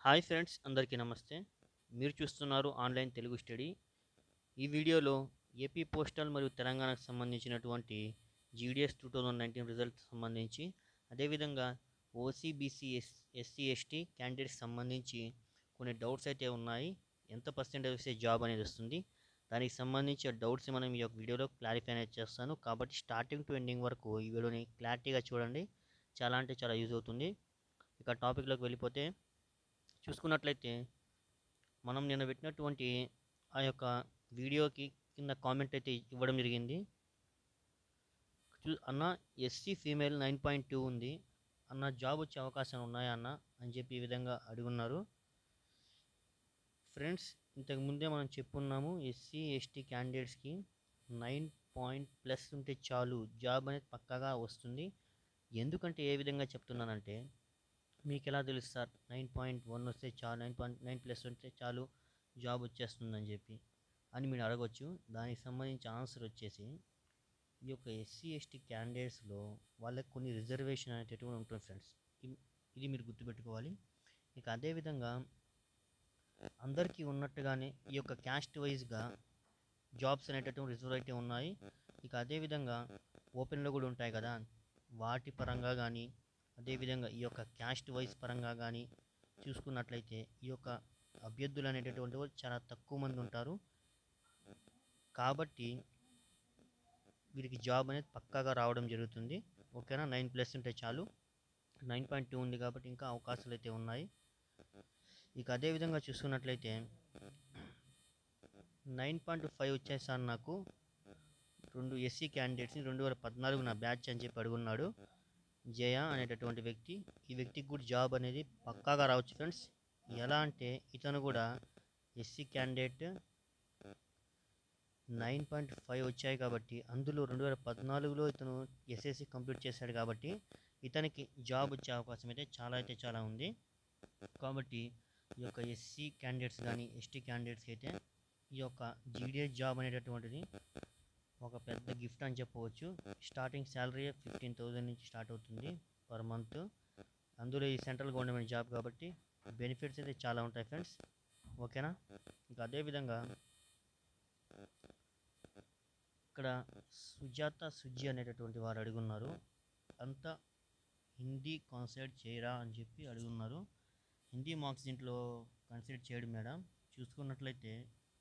hi friends అందరికీ నమస్తే మీరు చూస్తున్నారు ఆన్లైన్ తెలుగు స్టడీ ఈ వీడియోలో ఏపీ పోస్టల్ మరియు తెలంగాణకు సంబంధించినటువంటి GDS two thousand nineteen result సంబంధించి అదేవిధంగా OC BC S SC ST candidates సంబంధించి కొన్ని డౌట్స్ అయితే ఉన్నాయి ఎంత పర్సెంటేజ్ వస్తే జాబ్ అనేది వస్తుంది దానికి సంబంధించి ఆ డౌట్స్ మనం ఈ యొక్క వీడియోలో క్లారిఫై అనేది చేస్తాను కాబట్టి స్టార్టింగ్ టు ఎండింగ్ వరకు ఈ వీడియోని క్లారిటీగా చూడండి చాలా అంటే చాలా యూజ్ అవుతుంది ఇక టాపిక్లోకి వెళ్ళిపోతే చూసుకున్నట్లయితే మనం నిన్న పెట్టినటువంటి ఆ యొక్క వీడియోకి కింద కామెంట్ అయితే ఇవ్వడం జరిగింది చూ అన్న SC female nine point two ఉంది అన్న జాబ్ వచ్చే అవకాశాలు ఉన్నాయా అన్న అని చెప్పి ఈ విధంగా అడుగున్నారు ఫ్రెండ్స్ ఇంతకు ముందే మనం చెప్పున్నాము ఎస్సీ ఎస్టీ క్యాండిడేట్స్కి నైన్ పాయింట్ ప్లస్ ఉంటే చాలు జాబ్ అనేది పక్కాగా వస్తుంది ఎందుకంటే ఏ విధంగా చెప్తున్నానంటే మీకు ఎలా తెలుసు సార్ నైన్ పాయింట్ వన్ వస్తే చాలు నైన్ పాయింట్ నైన్ ప్లస్ వస్తే చాలు జాబ్ వచ్చేస్తుందని చెప్పి అని మీరు అడగవచ్చు దానికి సంబంధించి ఆన్సర్ వచ్చేసి ఈ యొక్క ఎస్సీ ఎస్టీ క్యాండిడేట్స్లో వాళ్ళకి కొన్ని రిజర్వేషన్ అనేటటువంటి ఉంటుంది ఫ్రెండ్స్ ఇది మీరు గుర్తుపెట్టుకోవాలి ఇక అదేవిధంగా అందరికీ ఉన్నట్టుగానే ఈ యొక్క క్యాస్ట్ వైజ్గా జాబ్స్ అనేటటువంటి రిజర్వ్ అయితే ఉన్నాయి ఇక అదేవిధంగా ఓపెన్లో కూడా ఉంటాయి కదా వాటి పరంగా కానీ అదేవిధంగా ఈ యొక్క క్యాస్ట్ వైజ్ పరంగా కానీ చూసుకున్నట్లయితే ఈ యొక్క అభ్యర్థులు అనేటటువంటి వాళ్ళు చాలా తక్కువ మంది ఉంటారు కాబట్టి వీరికి జాబ్ అనేది పక్కాగా రావడం జరుగుతుంది ఓకేనా నైన్ ప్లస్ ఉంటే చాలు నైన్ పాయింట్ టూ ఉంది కాబట్టి ఇంకా అవకాశాలు అయితే ఉన్నాయి ఇక అదేవిధంగా చూసుకున్నట్లయితే నైన్ పాయింట్ ఫైవ్ వచ్చేసాను నాకు రెండు ఎస్సీ క్యాండిడేట్స్ని రెండు వేల పద్నాలుగు నా బ్యాచ్ అని చెప్పి అడుగున్నాడు జయ అనేటటువంటి వ్యక్తి ఈ వ్యక్తికి కూడా జాబ్ అనేది పక్కాగా రావచ్చు ఫ్రెండ్స్ ఎలా అంటే ఇతను కూడా SC candidate nine point five వచ్చాయి కాబట్టి అందులో రెండు వేల పద్నాలుగులో ఇతను ఎస్ఎస్సి కంప్లీట్ చేశాడు కాబట్టి ఇతనికి జాబ్ వచ్చే అవకాశం అయితే చాలా అయితే చాలా ఉంది కాబట్టి ఈ యొక్క ఎస్సీ క్యాండిడేట్స్ కానీ ఎస్టీ క్యాండిడేట్స్ అయితే ఈ యొక్క జీడిఎస్ జాబ్ అనేటటువంటిది ఒక పెద్ద గిఫ్ట్ అని చెప్పవచ్చు స్టార్టింగ్ శాలరీ ఫిఫ్టీన్ థౌజండ్ నుంచి స్టార్ట్ అవుతుంది పర్ మంత్ అందులో ఈ సెంట్రల్ గవర్నమెంట్ జాబ్ కాబట్టి బెనిఫిట్స్ అయితే చాలా ఉంటాయి ఫ్రెండ్స్ ఓకేనా ఇంకా అదేవిధంగా ఇక్కడ సుజాత సుజ్జి అనేటటువంటి వారు అడుగున్నారు అంతా హిందీ కాన్సెప్ట్ చేయరా అని చెప్పి అడుగున్నారు హిందీ మార్క్స్ దీంట్లో కన్సిడర్ చేయడం మేడం చూసుకున్నట్లయితే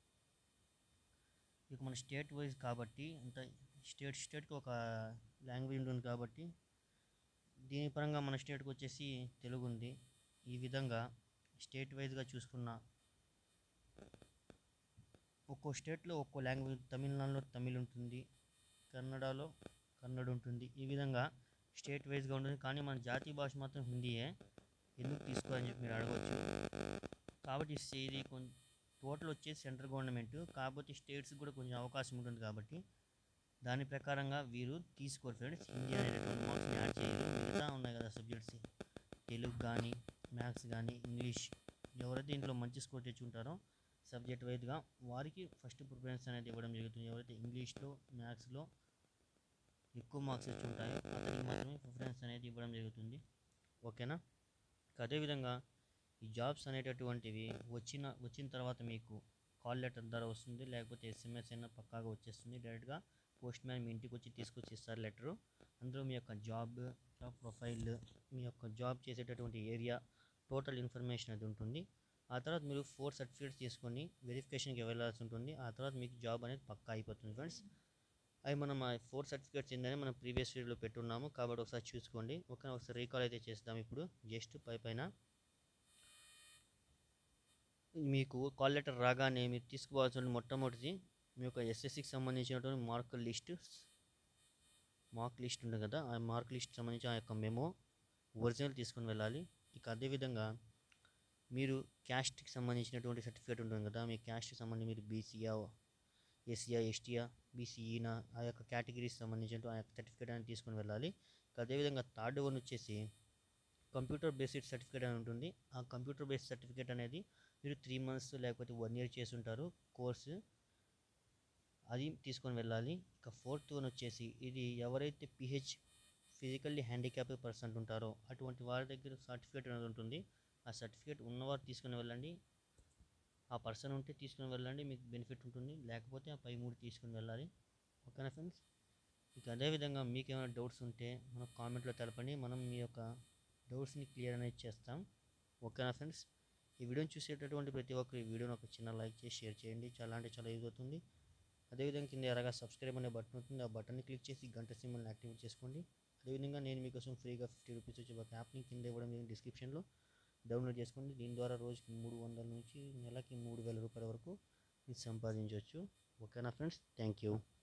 ఇక మన స్టేట్ వైజ్ కాబట్టి అంత స్టేట్ స్టేట్కి ఒక లాంగ్వేజ్ ఉంటుంది కాబట్టి దీని పరంగా మన స్టేట్కి వచ్చేసి తెలుగు ఉంది ఈ విధంగా స్టేట్ వైజ్గా చూసుకున్న ఒక్కో స్టేట్లో ఒక్కో లాంగ్వేజ్ తమిళనాడులో తమిళ్ ఉంటుంది కన్నడలో కన్నడ ఉంటుంది ఈ విధంగా స్టేట్ వైజ్గా ఉంటుంది కానీ మన జాతీయ భాష మాత్రం హిందీయే ఎందుకు తీసుకోవాలని చెప్పి మీరు అడగవచ్చు కాబట్టి ఇది కొంచెం టోటల్ వచ్చేసి సెంట్రల్ గవర్నమెంట్ కాకపోతే స్టేట్స్కి కూడా కొంచెం అవకాశం ఉంటుంది కాబట్టి దాని ప్రకారంగా వీరు తీసుకోరు ఫ్రెండ్స్ హిందీ అనేటువంటి మార్క్స్ని యాడ్ చేయరు మిగతా ఉన్నాయి కదా సబ్జెక్ట్స్ తెలుగు కానీ మ్యాథ్స్ కానీ ఇంగ్లీష్ ఎవరైతే ఇంట్లో మంచి స్కోర్ తెచ్చుకుంటారో సబ్జెక్ట్ వైజ్గా వారికి ఫస్ట్ ప్రిఫరెన్స్ అనేది ఇవ్వడం జరుగుతుంది ఎవరైతే ఇంగ్లీష్లో మ్యాథ్స్లో ఎక్కువ మార్క్స్ వచ్చి ఉంటాయో అతనికి మాత్రమే ప్రిఫరెన్స్ అనేది ఇవ్వడం జరుగుతుంది ఓకేనా అదేవిధంగా ఈ జాబ్స్ అనేటటువంటివి వచ్చిన వచ్చిన తర్వాత మీకు కాల్ లెటర్ ద్వారా వస్తుంది లేకపోతే ఎస్ఎంఎస్ అయినా పక్కాగా వచ్చేస్తుంది డైరెక్ట్గా పోస్ట్ మ్యాన్ మీ ఇంటికి వచ్చి తీసుకొచ్చి ఇస్తారు లెటరు అందులో మీ యొక్క జాబ్ జాబ్ ప్రొఫైల్ మీ యొక్క జాబ్ చేసేటటువంటి ఏరియా టోటల్ ఇన్ఫర్మేషన్ అది ఉంటుంది ఆ తర్వాత మీరు ఫోర్ సర్టిఫికేట్స్ తీసుకొని వెరిఫికేషన్కి వెళ్ళాల్సి ఉంటుంది ఆ తర్వాత మీకు జాబ్ అనేది పక్కా అయిపోతుంది ఫ్రెండ్స్ అవి మనం ఆ ఫోర్ సర్టిఫికేట్స్ ఏంటనే మనం ప్రీవియస్ వీడియోలో పెట్టున్నాము కాబట్టి ఒకసారి చూసుకోండి ఓకే ఒకసారి రీకాల్ అయితే చేస్తాం ఇప్పుడు జస్ట్ పై పైన మీకు కాల్ లెటర్ రాగానే మీరు తీసుకోవాల్సిన మొట్టమొదటిది మీ యొక్క ఎస్ఎస్సికి సంబంధించినటువంటి మార్క్ లిస్ట్ మార్క్ లిస్ట్ ఉంటుంది కదా ఆ మార్క్ లిస్ట్ సంబంధించి ఆ యొక్క మెమో ఒరిజినల్ తీసుకొని వెళ్ళాలి ఇక అదేవిధంగా మీరు క్యాస్ట్కి సంబంధించినటువంటి సర్టిఫికేట్ ఉంటుంది కదా మీ క్యాస్ట్కి సంబంధించి మీరు బీసీఆ ఎస్సీఆ ఎస్టీఆ బీసీఈనా ఆ యొక్క కేటగిరీకి సంబంధించిన ఆ యొక్క సర్టిఫికేట్ అనేది తీసుకొని వెళ్ళాలి ఇక అదేవిధంగా థర్డ్ వన్ వచ్చేసి కంప్యూటర్ బేస్డ్ సర్టిఫికేట్ అని ఉంటుంది ఆ కంప్యూటర్ బేస్డ్ సర్టిఫికేట్ అనేది మీరు త్రీ మంత్స్ లేకపోతే వన్ ఇయర్ చేసి ఉంటారు కోర్సు అది తీసుకొని వెళ్ళాలి ఇక ఫోర్త్ వన్ వచ్చేసి ఇది ఎవరైతే పిహెచ్ ఫిజికల్లీ హ్యాండిక్యాప్ పర్సన్ ఉంటారో అటువంటి వారి దగ్గర సర్టిఫికేట్ అనేది ఉంటుంది ఆ సర్టిఫికేట్ ఉన్నవారు తీసుకుని వెళ్ళండి ఆ పర్సన్ ఉంటే తీసుకుని వెళ్ళండి మీకు బెనిఫిట్ ఉంటుంది లేకపోతే ఆ పై మూడు తీసుకుని వెళ్ళాలి ఓకేనా ఫ్రెండ్స్ ఇక అదేవిధంగా మీకు ఏమైనా డౌట్స్ ఉంటే మన కామెంట్లో తెలపండి మనం మీ యొక్క డౌట్స్ని క్లియర్ అనేది చేస్తాం ఓకేనా ఫ్రెండ్స్ ఈ వీడియోని చూసేటటువంటి ప్రతి ఒక్కరు ఈ వీడియోని ఒక చిన్న లైక్ చేసి షేర్ చేయండి చాలా అంటే చాలా యూజ్ అవుతుంది అదేవిధంగా కింద ఎరగా సబ్స్క్రైబ్ అనే బటన్ ఉంటుంది ఆ బటన్ని క్లిక్ చేసి గంట సింబల్ని యాక్టివేట్ చేసుకోండి అదేవిధంగా నేను మీకోసం ఫ్రీగా ఫిఫ్టీ రూపీస్ వచ్చే ఒక యాప్ని కింద ఇవ్వడం జరిగింది డిస్క్రిప్షన్లో డౌన్లోడ్ చేసుకోండి దీని ద్వారా రోజుకి మూడు వందల నుంచి నెలకి మూడు వేల రూపాయల వరకు మీరు సంపాదించవచ్చు ఓకేనా ఫ్రెండ్స్ థ్యాంక్ యూ